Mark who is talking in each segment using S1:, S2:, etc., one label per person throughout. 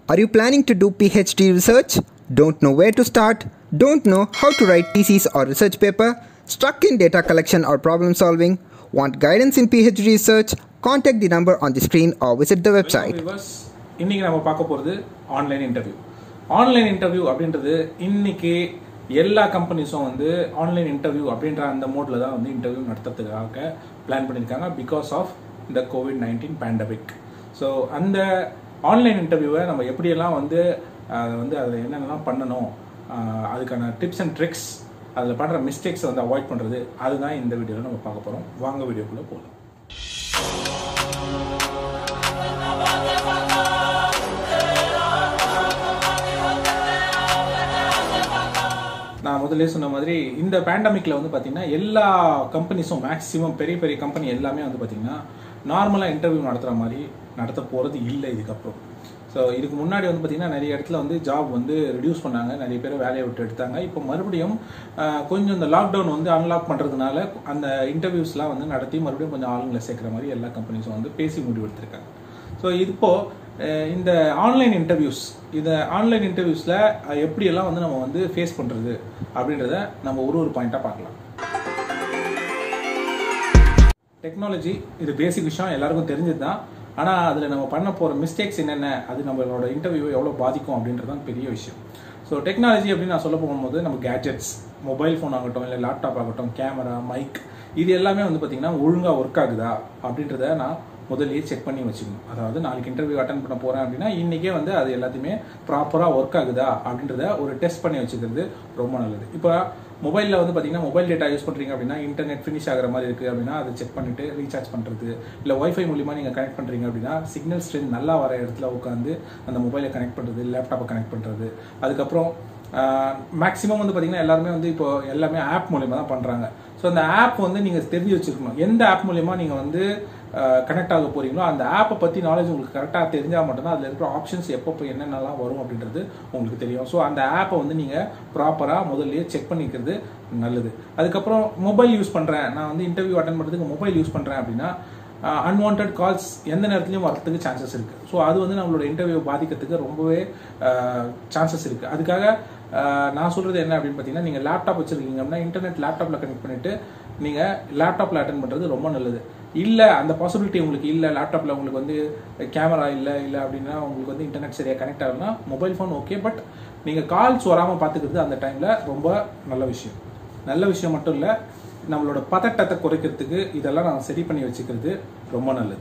S1: Are you planning to do PhD research? Don't know where to start? Don't know how to write thesis or research paper? Stuck in data collection or problem solving? Want guidance in PhD research? Contact the number on the screen or visit the website.
S2: Viewers இன்னைக்கு நம்ம பார்க்க போகிறது online interview online interview அப்படின்றது இன்னைக்கு எல்லா கம்பெனிஸும் வந்து online interview அப்படின்ற அந்த மோட்ல தான் வந்து இன்டர்வியூ நடத்துறதுக்காக பிளான் பண்ணியிருக்காங்க பிகாஸ் ஆஃப் இந்த கோவிட் நைன்டீன் பேண்டமிக் ஸோ அந்த ஆன்லைன் இன்டர்வியூவை நம்ம எப்படியெல்லாம் வந்து அதை வந்து அதில் என்னென்னலாம் பண்ணணும் ஆஹ் அதுக்கான டிப்ஸ் அண்ட் ட்ரிக்ஸ் அதில் பண்ணுற மிஸ்டேக்ஸை வந்து அவாய்ட் பண்ணுறது அதுதான் இந்த வீடியோவில் நம்ம பார்க்க போகிறோம் வாங்க வீடியோக்குள்ளே போகலாம் நான் முதல்ல சொன்ன மாதிரி இந்த பேண்டமிக்ல வந்து பாத்தீங்கன்னா எல்லா கம்பெனிஸும் மேக்ஸிமம் பெரிய பெரிய கம்பெனி எல்லாமே வந்து பாத்தீங்கன்னா நார்மலா இன்டர்வியூ நடத்துற மாதிரி நடத்த போறது இல்லை இதுக்கப்புறம் ஸோ இதுக்கு முன்னாடி வந்து பார்த்தீங்கன்னா நிறைய இடத்துல வந்து ஜாப் வந்து ரிடியூஸ் பண்ணாங்க நிறைய பேர் வேலையை விட்டு எடுத்தாங்க இப்போ மறுபடியும் ஆஹ், கொஞ்சம் இந்த லாக்டவுன் வந்து அன்லாக் பண்ணுறதுனால அந்த இன்டர்வியூஸ்லாம் வந்து நடத்தி மறுபடியும் கொஞ்சம் ஆளுங்களை சேர்க்குற மாதிரி எல்லா கம்பெனிஸும் வந்து பேசி முடிவெடுத்திருக்காங்க ஸோ இப்போ அஹ், இந்த ஆன்லைன் இன்டர்வியூஸ் இந்த ஆன்லைன் இன்டர்வியூஸில் எப்படியெல்லாம் வந்து நம்ம வந்து ஃபேஸ் பண்ணுறது அப்படின்றத நம்ம ஒரு ஒரு பாயிண்ட்டாக பார்க்கலாம் டெக்னாலஜி இது பேசிக் விஷயம் எல்லாருக்கும் தெரிஞ்சது தான் ஆனால் அதில் நம்ம பண்ண போகிற மிஸ்டேக்ஸ் என்னென்ன அது நம்மளோட இன்டர்வியூவை எவ்வளோ பாதிக்கும் அப்படின்றது தான் பெரிய விஷயம் ஸோ டெக்னாலஜி அப்படின்னு நான் சொல்ல போகும்போது நம்ம கேட்ஜெட்ஸ் மொபைல் ஃபோன் ஆகட்டும் இல்லை லேப்டாப் ஆகட்டும் கேமரா மைக் இது எல்லாமே வந்து பார்த்தீங்கன்னா ஒழுங்காக ஒர்க் ஆகுதா அப்படின்றத நான் முதல்லயே செக் பண்ணி வச்சுக்கணும் அதாவது நாளைக்கு இன்டர்வியூ அட்டன் பண்ண போகிறேன் அப்படின்னா இன்றைக்கே வந்து அது எல்லாத்தையுமே ப்ராப்பராக ஒர்க் ஆகுதா அப்படின்றத ஒரு டெஸ்ட் பண்ணி வச்சுக்கிறது ரொம்ப நல்லது இப்போ மொபைலில் வந்து பார்த்தீங்கன்னா மொபைல் டேட்டா யூஸ் பண்ணுறீங்க அப்படின்னா இன்டர்நெட் ஃபினிஷ் ஆகிற மாதிரி இருக்குது அப்படின்னா அதை செக் பண்ணிட்டு ரீசார்ஜ் பண்ணுறது இல்லை ஒய்ஃபை மூலிமா நீங்கள் கனெக்ட் பண்ணுறீங்க அப்படின்னா சிக்னல் ஸ்ட்ரென்த் நல்லா வர இடத்துல உட்காந்து அந்த மொபைலை கனெக்ட் பண்ணுறது லேப்டாப்பை கனெக்ட் பண்ணுறது அதுக்கப்புறம் மேக்ஸிமம் வந்து பார்த்தீங்கன்னா எல்லாருமே வந்து இப்போ எல்லாமே ஆப் மூலியமா தான் பண்ணுறாங்க ஸோ அந்த ஆப் வந்து நீங்கள் தெரிஞ்சு வச்சுக்கணும் எந்த ஆப் மூலியமா நீங்கள் வந்து கனெக்ட் ஆக போறீங்களோ அந்த ஆப்பை பற்றி நாலேஜ் உங்களுக்கு கரெக்டாக தெரிஞ்சால் மட்டும்தான் அதில் இருக்கிற ஆப்ஷன்ஸ் எப்போ என்னென்னலாம் வரும் அப்படின்றது உங்களுக்கு தெரியும் ஸோ அந்த ஆப்பை வந்து நீங்கள் ப்ராப்பராக முதல்லயே செக் பண்ணிக்கிறது நல்லது அதுக்கப்புறம் மொபைல் யூஸ் பண்ணுறேன் நான் வந்து இன்டர்வியூ அட்டன் பண்ணுறதுக்கு மொபைல் யூஸ் பண்ணுறேன் அப்படின்னா அன்வான்ட் கால்ஸ் எந்த நேரத்துலையும் வரதுக்கு சான்சஸ் இருக்குது ஸோ அது வந்து நம்மளோட இன்டர்வியூ பாதிக்கிறதுக்கு ரொம்பவே சான்சஸ் இருக்குது அதுக்காக ஆஹ், நான் சொல்கிறது என்ன அப்படின்னு பார்த்தீங்கன்னா நீங்கள் லேப்டாப் வச்சுருக்கீங்க அப்படின்னா இன்டர்நெட் லேப்டாப்பில் கனெக்ட் பண்ணிவிட்டு நீங்கள் லேப்டாப்பில் அட்டன் பண்ணுறது ரொம்ப நல்லது இல்லை அந்த பாசிபிலிட்டி உங்களுக்கு இல்லை லேப்டாப்பில் உங்களுக்கு வந்து கேமரா இல்லை இல்லை அப்படின்னா உங்களுக்கு வந்து இன்டர்நெட் சரியாக கனெக்ட் ஆகலன்னா மொபைல் ஃபோன் ஓகே பட் நீங்கள் கால்ஸ் வராமல் பார்த்துக்கிறது அந்த டைமில் ரொம்ப நல்ல விஷயம் நல்ல விஷயம் மட்டும் இல்லை நம்மளோட பதட்டத்தை குறைக்கிறதுக்கு இதெல்லாம் நான் சரி பண்ணி வச்சுக்கிறது ரொம்ப நல்லது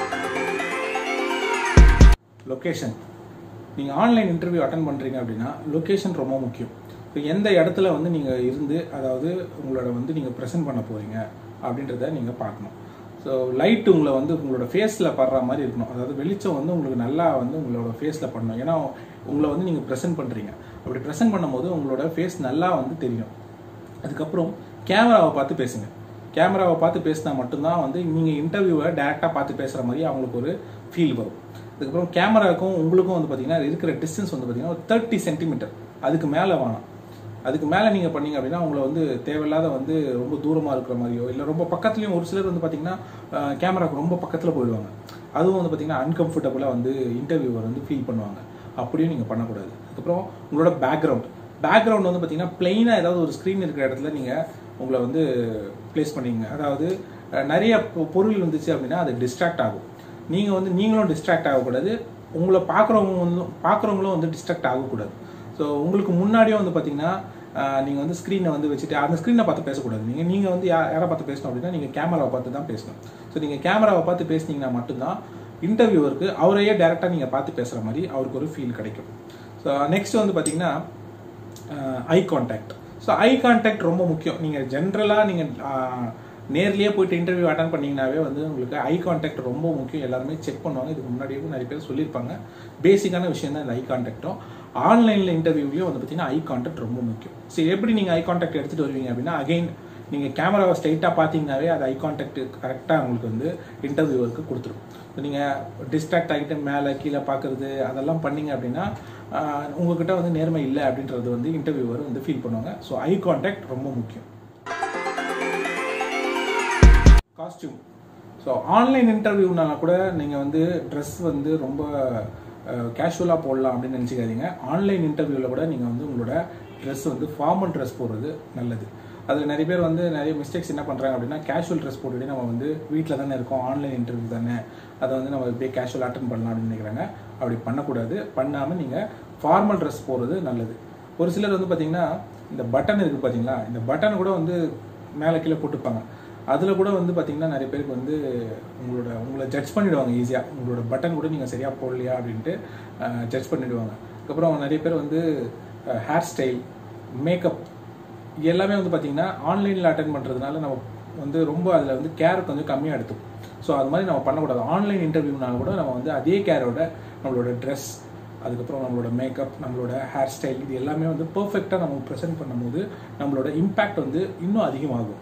S2: லொக்கேஷன் நீங்கள் ஆன்லைன் இன்டர்வியூ அட்டன் பண்ணுறீங்க அப்படின்னா லொக்கேஷன் ரொம்ப முக்கியம் இப்போ எந்த இடத்துல வந்து நீங்கள் இருந்து அதாவது உங்களோட வந்து நீங்கள் ப்ரெசென்ட் பண்ண போகிறீங்க அப்படின்றத நீங்கள் பார்க்கணும் ஸோ லைட் உங்களை வந்து உங்களோட ஃபேஸில் படுற மாதிரி இருக்கணும் அதாவது வெளிச்சம் வந்து உங்களுக்கு நல்லா வந்து உங்களோட ஃபேஸில் பண்ணணும் ஏன்னா உங்களை வந்து நீங்கள் ப்ரெசென்ட் பண்ணுறீங்க அப்படி ப்ரெசென்ட் பண்ணும்போது உங்களோட ஃபேஸ் நல்லா வந்து தெரியும் அதுக்கப்புறம் கேமராவை பார்த்து பேசுங்க கேமராவை பார்த்து பேசினா மட்டும்தான் வந்து நீங்கள் இன்டர்வியூவை டேரெக்டாக பார்த்து பேசுகிற மாதிரி அவங்களுக்கு ஒரு ஃபீல் வரும் அதுக்கப்புறம் கேமராவுக்கும் உங்களுக்கும் வந்து பார்த்தீங்கன்னா இருக்கிற டிஸ்டன்ஸ் வந்து பார்த்தீங்கன்னா ஒரு தேர்ட்டி சென்டிமீட்டர் அதுக்கு மேலே வேணாம் அதுக்கு மேலே நீங்கள் பண்ணீங்க அப்படின்னா உங்களை வந்து தேவையில்லாத வந்து ரொம்ப தூரமாக இருக்கிற மாதிரியோ இல்லை ரொம்ப பக்கத்துலேயும் ஒரு சிலர் வந்து பார்த்தீங்கன்னா கேமராவுக்கு ரொம்ப பக்கத்தில் போயிடுவாங்க அதுவும் வந்து பார்த்தீங்கன்னா அன்கம்ஃபர்டபுளாக வந்து இன்டர்வியூவர் வந்து ஃபீல் பண்ணுவாங்க அப்படியும் நீங்கள் பண்ணக்கூடாது அதுக்கப்புறம் உங்களோட பேக்ரவுண்ட் பேக்ரவுண்ட் வந்து பார்த்தீங்கன்னா பிளெயினாக ஏதாவது ஒரு ஸ்க்ரீன் இருக்கிற இடத்துல நீங்கள் உங்களை வந்து ப்ளேஸ் பண்ணீங்க அதாவது அஹ், நிறைய பொ- பொருள் இருந்துச்சு அப்படின்னா அது டிஸ்ட்ராக்ட் ஆகும் நீங்கள் வந்து நீங்களும் டிஸ்ட்ராக்ட் ஆகக்கூடாது உங்களை பார்க்குறவங்க வந்து பார்க்குறவங்களும் வந்து டிஸ்ட்ராக்ட் ஆகக்கூடாது ஸோ உங்களுக்கு முன்னாடியே வந்து பார்த்தீங்கன்னா நீங்கள் வந்து ஸ்க்ரீனை வந்து வச்சுட்டு அந்த ஸ்க்ரீனை பார்த்து பேசக்கூடாது நீங்கள் நீங்கள் வந்து யா- யாரை பார்த்து பேசணும் அப்படின்னா நீங்கள் கேமராவை பார்த்து தான் பேசணும் ஸோ நீங்கள் கேமராவை பார்த்து பேசுனீங்கன்னா மட்டும்தான் இன்டர்வியூவருக்கு அவரையே டேரெக்டாக நீங்கள் பார்த்து பேசுகிற மாதிரி அவருக்கு ஒரு ஃபீல் கிடைக்கும் ஸோ நெக்ஸ்ட் வந்து பார்த்தீங்கன்னா eye contact so eye contact ரொம்ப முக்கியம் நீங்கள் ஜென்ரலாக நீங்கள் நேர்லயே போயிட்டு இன்டர்வியூ அட்டன் பண்ணீங்கன்னாவே வந்து உங்களுக்கு ஐ கான்டாக்ட் ரொம்ப முக்கியம் எல்லாருமே செக் பண்ணுவாங்க இதுக்கு முன்னாடியே நிறைய பேர் சொல்லியிருப்பாங்க பேசிக்கான விஷயம் தான் இந்த ஐ கான்டாக்டும் ஆன்லைனில் இன்டர்வியூலையும் வந்து பார்த்தீங்கன்னா ஐ கான்டாக்ட் ரொம்ப முக்கியம் சரி எப்படி நீங்கள் ஐ கான்டாக்ட் எடுத்துகிட்டு வருவீங்க அப்படின்னா அகைன் நீங்கள் கேமராவை ஸ்ட்ரைட்டாக பார்த்தீங்கன்னாவே அது ஐ கான்டாக்ட் கரெக்டாக உங்களுக்கு வந்து இன்டர்வியூவருக்கு கொடுத்துரும் நீங்கள் டிஸ்ட்ராக்ட் ஆகிட்டு மேலே கீழே பார்க்குறது அதெல்லாம் பண்ணீங்க அப்படின்னா ஆஹ், உங்ககிட்ட வந்து நேர்மை இல்லை அப்படின்றது வந்து இன்டர்வியூவர் வந்து ஃபீல் பண்ணுவாங்க ஸோ ஐ கான்டாக்ட் ரொம்ப முக்கியம் காஸ்டியூம் ஸோ ஆன்லைன் இன்டர்வியூனால கூட நீங்கள் வந்து ட்ரெஸ் வந்து ரொம்ப கேஷுவலாக போடலாம் அப்படின்னு நினச்சிக்காதீங்க ஆன்லைன் இன்டர்வியூவில் கூட நீங்கள் வந்து உங்களோட ட்ரெஸ் வந்து ஃபார்மல் ட்ரெஸ் போடுறது நல்லது அதில் நிறைய பேர் வந்து நிறைய மிஸ்டேக்ஸ் என்ன பண்ணுறாங்க அப்படின்னா கேஷுவல் ட்ரெஸ் போட்டுட்டு நம்ம வந்து வீட்டில் தானே இருக்கோம் ஆன்லைன் இன்டர்வியூ தானே அதை வந்து நம்ம இப்படியே கேஷுவல் அட்டன் பண்ணலாம் அப்படின்னு நினைக்கிறாங்க அப்படி பண்ணக்கூடாது பண்ணாமல் நீங்கள் ஃபார்மல் ட்ரெஸ் போடுறது நல்லது ஒரு சிலர் வந்து பார்த்தீங்கன்னா இந்த பட்டன் இருக்குது பார்த்தீங்களா இந்த பட்டன் கூட வந்து மேலே கீழே போட்டுப்பாங்க அதில் கூட வந்து பார்த்தீங்கன்னா நிறைய பேருக்கு வந்து உங்களோட உங்களை ஜட்ஜ் பண்ணிடுவாங்க ஈஸியாக உங்களோட பட்டன் கூட நீங்கள் சரியாக போடலையா அப்படின்ட்டு ஜட்ஜ் பண்ணிடுவாங்க அதுக்கப்புறம் நிறைய பேர் வந்து ஹேர் ஸ்டைல் மேக்கப் எல்லாமே வந்து பார்த்தீங்கன்னா ஆன்லைனில் அட்டன் பண்ணுறதுனால நம்ம வந்து ரொம்ப அதில் வந்து கேர் கொஞ்சம் கம்மியாக எடுத்துக்கும் ஸோ அது மாதிரி நம்ம பண்ணக்கூடாது ஆன்லைன் இன்டர்வியூனால கூட நம்ம வந்து அதே கேரோட நம்மளோட ட்ரெஸ் அதுக்கப்புறம் நம்மளோட மேக்கப் நம்மளோட ஹேர் ஸ்டைல் இது எல்லாமே வந்து பர்ஃபெக்டாக நம்ம ப்ரெசென்ட் பண்ணும்போது நம்மளோட இம்பேக்ட் வந்து இன்னும் அதிகமாகும்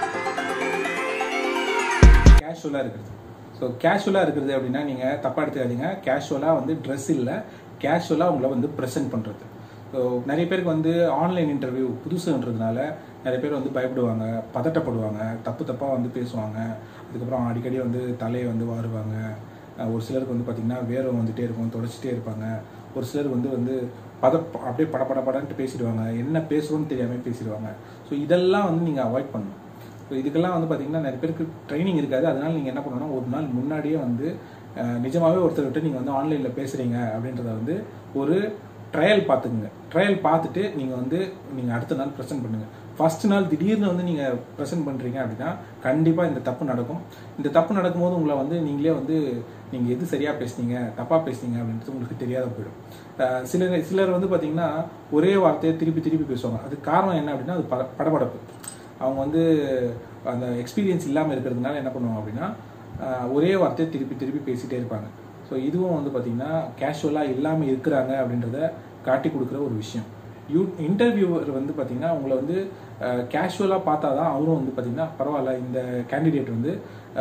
S2: கேஷுவலாக இருக்கிறது ஸோ கேஷுவலாக இருக்கிறது அப்படின்னா நீங்கள் தப்பாக எடுத்துக்காதீங்க கேஷுவலாக வந்து ட்ரெஸ் இல்லை கேஷுவலாக உங்களை வந்து ப்ரெசென்ட் பண்ணுறது ஸோ நிறைய பேருக்கு வந்து ஆன்லைன் இன்டர்வியூ புதுசுன்றதுனால நிறைய பேர் வந்து பயப்படுவாங்க பதட்டப்படுவாங்க தப்பு தப்பாக வந்து பேசுவாங்க அதுக்கப்புறம் அடிக்கடி வந்து தலையை வந்து வாருவாங்க அஹ் ஒரு சிலருக்கு வந்து பார்த்திங்கன்னா வேர்வை வந்துட்டே இருக்கும் தொடச்சிட்டே இருப்பாங்க ஒரு சிலர் வந்து வந்து பத அப்படியே பட பட படன்ட்டு பேசிடுவாங்க என்ன பேசுகிறோன்னு தெரியாமல் பேசிடுவாங்க ஸோ இதெல்லாம் வந்து நீங்கள் அவாய்ட் பண்ணணும் ஸோ இதுக்கெல்லாம் வந்து பார்த்தீங்கன்னா நிறைய பேருக்கு ட்ரைனிங் இருக்காது அதனால நீங்கள் என்ன பண்ணணும்னா ஒரு நாள் முன்னாடியே வந்து அஹ், நிஜமாவே ஒருத்தர் விட்டு நீங்கள் வந்து ஆன்லைனில் பேசுகிறீங்க அப்படின்றத வந்து ஒரு ட்ரையல் பார்த்துக்குங்க ட்ரையல் பார்த்துட்டு நீங்கள் வந்து நீங்கள் அடுத்த நாள் ப்ரெசென்ட் பண்ணுங்கள் ஃபர்ஸ்ட் நாள் திடீர்னு வந்து நீங்கள் ப்ரெசென்ட் பண்ணுறீங்க அப்படின்னா கண்டிப்பாக இந்த தப்பு நடக்கும் இந்த தப்பு நடக்கும்போது உங்களை வந்து நீங்களே வந்து நீங்கள் எது சரியாக பேசுனீங்க தப்பாக பேசுனீங்க அப்படின்றது உங்களுக்கு தெரியாத போயிடும் அஹ் சிலர் சிலர் வந்து பார்த்தீங்கன்னா ஒரே வார்த்தையை திருப்பி திருப்பி பேசுவாங்க அதுக்கு காரணம் என்ன அப்படின்னா அது பட படபடப்பு அவங்க வந்து அந்த எக்ஸ்பீரியன்ஸ் இல்லாமல் இருக்கிறதுனால என்ன பண்ணுவாங்க அப்படின்னா ஆஹ் ஒரே வார்த்தையை திருப்பி திருப்பி பேசிட்டே இருப்பாங்க ஸோ இதுவும் வந்து பார்த்தீங்கன்னா கேஷுவலாக இல்லாமல் இருக்கிறாங்க அப்படின்றத காட்டி கொடுக்குற ஒரு விஷயம் யூ இன்டர்வியூவர் வந்து பார்த்தீங்கன்னா உங்களை வந்து கேஷுவலாக பார்த்தா தான் அவரும் வந்து பார்த்தீங்கன்னா பரவாயில்ல இந்த கேண்டிடேட் வந்து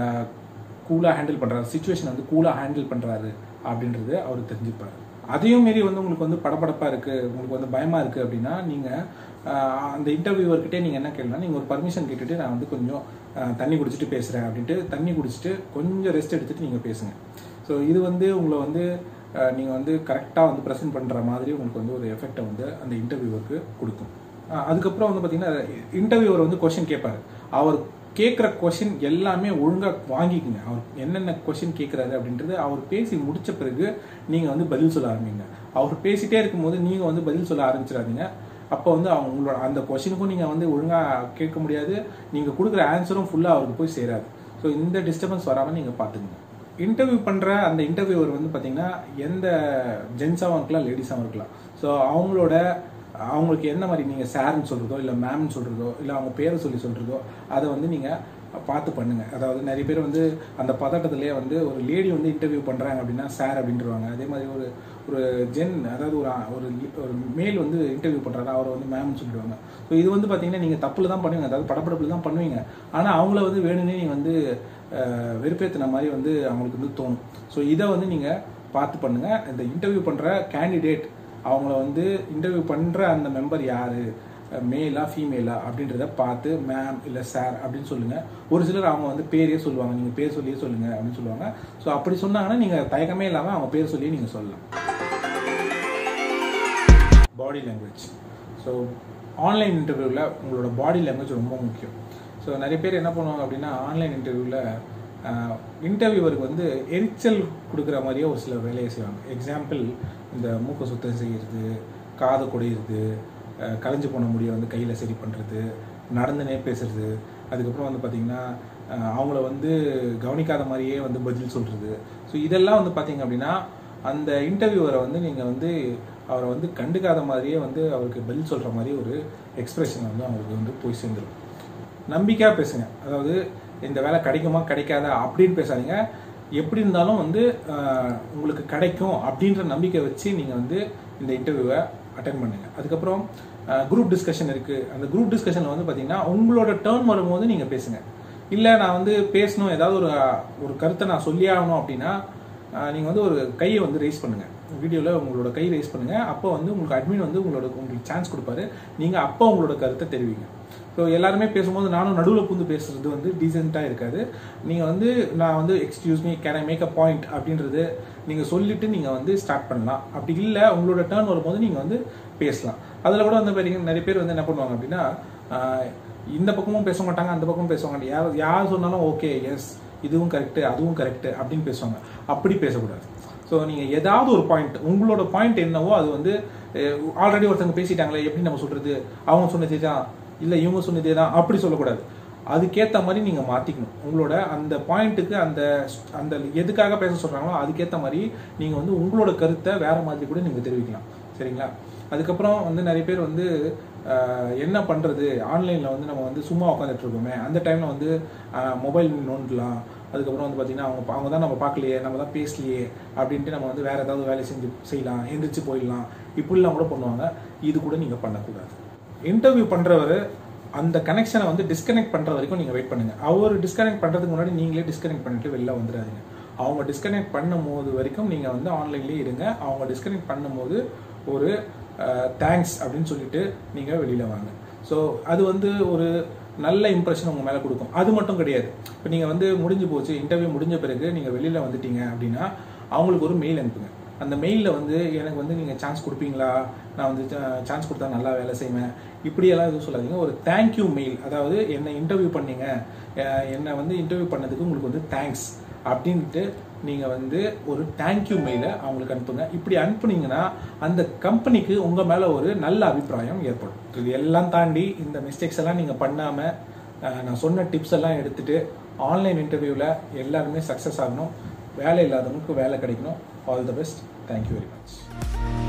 S2: கூலாக ஹேண்டில் பண்ணுறாரு சுச்சுவேஷன் வந்து கூலாக ஹேண்டில் பண்ணுறாரு அப்படின்றது அவர் தெரிஞ்சுப்பார் அதையும் மீறி வந்து உங்களுக்கு வந்து படபடப்பாக இருக்குது உங்களுக்கு வந்து பயமாக இருக்குது அப்படின்னா நீங்கள் அந்த இன்டர்வியூவர்கிட்டே நீங்கள் என்ன கேட்கலாம் நீங்கள் ஒரு பர்மிஷன் கேட்டுட்டு நான் வந்து கொஞ்சம் ஆஹ், தண்ணி குடிச்சிட்டு பேசுகிறேன் அப்படின்ட்டு தண்ணி குடிச்சிட்டு கொஞ்சம் ரெஸ்ட் எடுத்துட்டு நீங்கள் பேசுங்க ஸோ இது வந்து உங்களை வந்து நீங்கள் வந்து கரெக்டாக வந்து ப்ரெசென்ட் பண்ணுற மாதிரி உங்களுக்கு வந்து ஒரு எஃபெக்டை வந்து அந்த இன்டர்வியூவருக்கு கொடுக்கும் ஆஹ், அதுக்கப்புறம் வந்து பார்த்தீங்கன்னா இன்டர்வியூவர் வந்து கொஷின் கேட்பாரு அவர் கேட்குற கொஷின் எல்லாமே ஒழுங்காக வாங்கிக்கோங்க அவர் என்னென்ன கொஷின் கேட்குறாரு அப்படின்றது அவர் பேசி முடிச்ச பிறகு நீங்கள் வந்து பதில் சொல்ல ஆரம்பிங்க அவர் பேசிட்டே இருக்கும்போது நீங்கள் வந்து பதில் சொல்ல ஆரம்பிச்சிடாதீங்க அப்போ வந்து அவங்க உங்களோட அந்த கொஷினுக்கும் நீங்கள் வந்து ஒழுங்காக கேட்க முடியாது நீங்கள் கொடுக்குற ஆன்சரும் ஃபுல்லாக அவருக்கு போய் சேராது ஸோ இந்த டிஸ்டர்பன்ஸ் வராமல் நீங்கள் பார்த்துக்குங்க இன்டர்வியூ பண்ணுற அந்த இன்டர்வியூவர் வந்து பார்த்தீங்கன்னா எந்த ஜென்ஸாகவும் இருக்கலாம் லேடிஸாகவும் இருக்கலாம் ஸோ அவங்களோட அவங்களுக்கு என்ன மாதிரி நீங்கள் சார்னு சொல்கிறதோ இல்லை மேம்னு சொல்கிறதோ இல்லை அவங்க பேரை சொல்லி சொல்கிறதோ அதை வந்து நீங்கள் பார்த்து பண்ணுங்க அதாவது நிறைய பேர் வந்து அந்த பதட்டத்திலே வந்து ஒரு லேடி வந்து இன்டர்வியூ பண்ணுறாங்க அப்படின்னா சார் அப்படின்றவாங்க அதே மாதிரி ஒரு ஒரு ஜென் அதாவது ஒரு ஆ- ஒரு ஒரு மேல் வந்து இன்டர்வியூ பண்ணுறாரு அவரை வந்து மேம்னு சொல்லிடுவாங்க ஸோ இது வந்து பார்த்தீங்கன்னா நீங்கள் தப்பில் தான் பண்ணுவீங்க அதாவது படப்படப்பில் தான் பண்ணுவீங்க ஆனால் அவங்கள வந்து வேணும்னே நீங்கள் வந்து அஹ், வெறுப்பேத்துன மாதிரி வந்து அவங்களுக்கு வந்து தோணும் ஸோ இதை வந்து நீங்கள் பார்த்து பண்ணுங்கள் இந்த இன்டர்வியூ பண்ணுற கேண்டிடேட் அவங்கள வந்து இன்டர்வியூ பண்ணுற அந்த மெம்பர் யார் மேலா ஃபீமேலா அப்படின்றத பார்த்து மேம் இல்லை சார் அப்படின்னு சொல்லுங்கள் ஒரு சிலர் அவங்க வந்து பேரே சொல்லுவாங்க நீங்கள் பேர் சொல்லியே சொல்லுங்கள் அப்படின்னு சொல்லுவாங்க ஸோ அப்படி சொன்னாங்கன்னா நீங்கள் தயக்கமே இல்லாமல் அவங்க பேர் சொல்லியே நீங்கள் சொல்லலாம் பாடி லாங்குவேஜ் ஸோ ஆன்லைன் இன்டர்வியூவில் உங்களோட பாடி லாங்குவேஜ் ரொம்ப முக்கியம் ஸோ நிறைய பேர் என்ன பண்ணுவாங்க அப்படின்னா ஆன்லைன் இன்டர்வியூவில் இன்டர்வியூவருக்கு வந்து எரிச்சல் கொடுக்குற மாதிரியே ஒரு சில வேலையை செய்வாங்க எக்ஸாம்பிள் இந்த மூக்க சுத்தம் செய்கிறது காது குடையிறது அஹ், கலைஞ்சு போன முடியை வந்து கையில் சரி பண்ணுறது நடந்துனே பேசுறது அதுக்கப்புறம் வந்து பார்த்திங்கன்னா அஹ், அவங்கள வந்து கவனிக்காத மாதிரியே வந்து பதில் சொல்கிறது ஸோ இதெல்லாம் வந்து பார்த்தீங்க அப்படின்னா அந்த இன்டர்வியூவரை வந்து நீங்கள் வந்து அவரை வந்து கண்டுக்காத மாதிரியே வந்து அவருக்கு பதில் சொல்கிற மாதிரி ஒரு எக்ஸ்பிரஷன் வந்து அவங்களுக்கு வந்து போய் சேர்ந்துடும் நம்பிக்கையாக பேசுங்க அதாவது இந்த வேலை கிடைக்குமா கிடைக்காதா அப்படின்னு பேசாதீங்க எப்படி இருந்தாலும் வந்து ஆஹ், உங்களுக்கு கிடைக்கும் அப்படின்ற நம்பிக்கை வச்சு நீங்கள் வந்து இந்த இன்டர்வியூவை அட்டன் பண்ணுங்க அதுக்கப்புறம் குரூப் டிஸ்கஷன் இருக்குது அந்த குரூப் டிஸ்கஷனில் வந்து பார்த்தீங்கன்னா உங்களோட டேர்ன் வரும்போது நீங்கள் பேசுங்க இல்லை நான் வந்து பேசணும் ஏதாவது ஒரு ஒரு கருத்தை நான் சொல்லி ஆகணும் அப்படின்னா நீங்கள் வந்து ஒரு கையை வந்து ரைஸ் பண்ணுங்கள் வீடியோவில் உங்களோட கை ரைஸ் பண்ணுங்கள் அப்போ வந்து உங்களுக்கு அட்மின் வந்து உங்களோட உங்களுக்கு சான்ஸ் கொடுப்பாரு நீங்கள் அப்போ உங்களோட கருத்தை தெரிவிங்க ஸோ எல்லாருமே பேசும்போது நானும் நடுவில் புந்து பேசுறது வந்து டீசெண்டாக இருக்காது நீங்கள் வந்து நான் வந்து excuse me can I make a point அப்படின்றது நீங்கள் சொல்லிட்டு நீங்கள் வந்து ஸ்டார்ட் பண்ணலாம் அப்படி இல்லை உங்களோட டேர்ன் வரும்போது நீங்கள் வந்து பேசலாம் அதில் கூட வந்து பார்த்தீங்கன்னா நிறைய பேர் வந்து என்ன பண்ணுவாங்க அப்படின்னா ஆஹ், இந்த பக்கமும் பேச மாட்டாங்க அந்த பக்கமும் பேசுவாங்க யார் யார் சொன்னாலும் ஓகே எஸ் இதுவும் கரெக்டு அதுவும் கரெக்டு அப்படின்னு பேசுவாங்க அப்படி பேசக்கூடாது ஸோ நீங்கள் ஏதாவது ஒரு பாயிண்ட் உங்களோட பாயிண்ட் என்னவோ அது வந்து ஆல்ரெடி ஒருத்தவங்க பேசிட்டாங்களே எப்படி நம்ம சொல்றது அவங்க சொன்னதே தான் இல்லை இவங்க சொன்னதே தான் அப்படி சொல்லக்கூடாது அதுக்கேற்ற மாதிரி நீங்கள் மாற்றிக்கணும் உங்களோட அந்த பாயிண்ட்டுக்கு அந்த அந்த எதுக்காக பேச சொல்கிறாங்களோ அதுக்கேற்ற மாதிரி நீங்கள் வந்து உங்களோட கருத்தை வேற மாதிரி கூட நீங்கள் தெரிவிக்கலாம் சரிங்களா அதுக்கப்புறம் வந்து நிறைய பேர் வந்து ஆஹ், என்ன பண்ணுறது ஆன்லைனில் வந்து நம்ம வந்து சும்மா உட்காந்துட்டு இருக்கோமே அந்த டைமில் வந்து மொபைல் நோண்டலாம் அதுக்கப்புறம் வந்து பார்த்தீங்கன்னா அவங்க அவங்க தான் நம்ம பார்க்கலையே நம்ம தான் பேசலையே அப்படின்ட்டு நம்ம வந்து வேற ஏதாவது வேலை செஞ்சு செய்யலாம் எந்திரிச்சு போயிடலாம் இப்படிலாம் கூட பண்ணுவாங்க இது கூட நீங்கள் பண்ணக்கூடாது இன்டர்வியூ பண்ணுறவர் அந்த கனெக்ஷனை வந்து டிஸ்கனெக்ட் பண்ணுற வரைக்கும் நீங்கள் வெயிட் பண்ணுங்க அவர் டிஸ்கனெக்ட் பண்ணுறதுக்கு முன்னாடி நீங்களே டிஸ்கனெக்ட் பண்ணிட்டு வெளில வந்துடாதீங்க அவங்க டிஸ்கனெக்ட் பண்ணும்போது வரைக்கும் நீங்கள் வந்து ஆன்லைன்லேயே இருங்க அவங்க டிஸ்கனெக்ட் பண்ணும்போது ஒரு தேங்க்ஸ் அப்படின்னு சொல்லிட்டு நீங்கள் வெளியில் வாங்க ஸோ அது வந்து ஒரு நல்ல இம்ப்ரெஷன் உங்கள் மேலே கொடுக்கும் அது மட்டும் கிடையாது இப்போ நீங்கள் வந்து முடிஞ்சு போச்சு இன்டர்வியூ முடிஞ்ச பிறகு நீங்கள் வெளியில் வந்துட்டீங்க அப்படின்னா அவங்களுக்கு ஒரு மெயில் அனுப்புங்க அந்த மெயிலில் வந்து எனக்கு வந்து நீங்கள் சான்ஸ் கொடுப்பீங்களா நான் வந்து சான்ஸ் கொடுத்தா நல்லா வேலை செய்வேன் இப்படியெல்லாம் எதுவும் சொல்லாதீங்க ஒரு தேங்க்யூ மெயில் அதாவது என்னை இன்டர்வியூ பண்ணீங்க அஹ் என்னை வந்து இன்டர்வியூ பண்ணதுக்கு உங்களுக்கு வந்து தேங்க்ஸ் அப்படின்ட்டு நீங்கள் வந்து ஒரு தேங்க்யூ மெயிலை அவங்களுக்கு அனுப்புங்க இப்படி அனுப்புனீங்கன்னா அந்த கம்பெனிக்கு உங்கள் மேலே ஒரு நல்ல அபிப்பிராயம் ஏற்படும் இது எல்லாம் தாண்டி இந்த மிஸ்டேக்ஸ் எல்லாம் நீங்கள் பண்ணாமல் நான் சொன்ன டிப்ஸ் எல்லாம் எடுத்துட்டு ஆன்லைன் இன்டர்வியூவில் எல்லாருமே சக்ஸஸ் ஆகணும் வேலை இல்லாதவங்களுக்கு வேலை கிடைக்கணும் all the best thank you very much